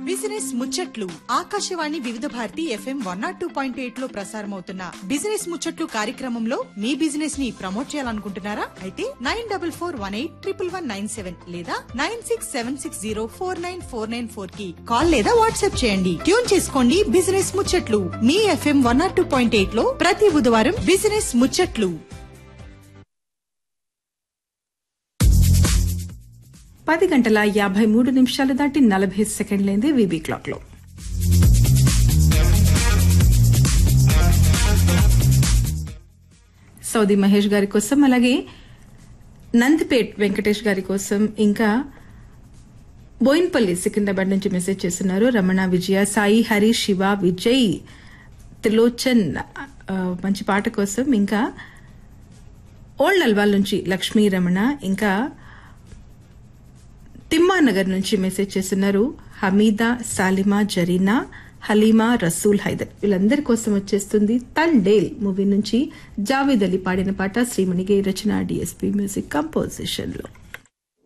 business ముచ్చట్లు Akashvani Vividh Bharati FM one nought two point eight లో ప్రసారమవుతున్న బిజినెస్ ముచ్చట్లు కార్యక్రమంలో మీ బిజినెస్ ని ప్రమోట్ చేయాలనుకుంటున్నారా అయితే nine double four one eight triple one nine seven లేదా nine six seven six zero four nine four nine four కి కాల్ లేదా వాట్సాప్ చేయండి ట్యూన్ చేసుకోండి బిజినెస్ ముచ్చట్లు మీ FM one nought two point eight లో ప్రతి బుధవారం బిజినెస్ ముచ్చట్లు పది గంటల యాభై మూడు నిమిషాలు దాటి నలభై సెకండ్లైంది వీబీ క్లాక్ లో సౌదీ మహేష్ గారి కోసం అలాగే నందిపేట్ వెంకటేష్ గారి కోసం ఇంకా బోయిన్పల్లి సికింద్రాబాద్ నుంచి మెసేజ్ చేస్తున్నారు రమణ విజయ సాయి హరి శివ విజయ్ త్రిలోచన్ ఆ, మంచి పాట కోసం ఇంకా ఓల్డ్ అల్వాల్ నుంచి లక్ష్మీ రమణ ఇంకా తిమ్మానగర్ నుంచి మెసేజ్ చేస్తున్నారు హమీదా సాలిమా జరీనా హలీమా రసూల్ హైదర్ వీళ్ళందరి కోసం వచ్చేస్తుంది తల్ డేల్ మూవీ నుంచి జావేద్ అలీ పాడిన పాట శ్రీమణిగే రచన డిఎస్పీ మ్యూజిక్ కంపోజిషన్ లో